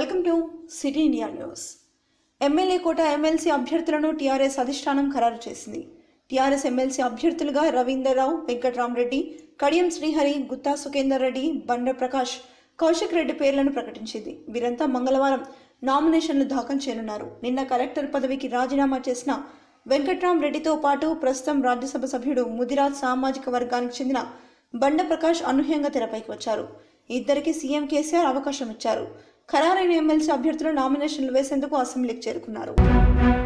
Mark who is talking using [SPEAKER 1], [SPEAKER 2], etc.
[SPEAKER 1] welcome to city India news MLA quota MLC అభ్యర్థులను TRS అధిష్టానం ఖరారు చేసింది టీఆర్ఎస్ ఎమ్మెల్సీ అభ్యర్థులుగా రవీందర్రావు వెంకట్రామరెడ్డి కడియం శ్రీహరి గుత్తా సుఖేందర్ రెడ్డి బండ్ర ప్రకాష్ కౌశిక్ రెడ్డి పేర్లను ప్రకటించింది వీరంతా మంగళవారం నామినేషన్లు దాఖలు చేయనున్నారు నిన్న కలెక్టర్ పదవికి రాజీనామా చేసిన వెంకట్రామ్ రెడ్డితో పాటు ప్రస్తుతం రాజ్యసభ సభ్యుడు ముదిరాజ్ సామాజిక వర్గానికి చెందిన బండ ప్రకాష్ అనూహ్యంగా తెరపైకి వచ్చారు ఇద్దరికి సీఎం కేసీఆర్ అవకాశం ఇచ్చారు ఖరారైన ఎమ్మెల్సీ అభ్యర్థులు నామినేషన్లు వేసేందుకు అసెంబ్లీకి చేరుకున్నారు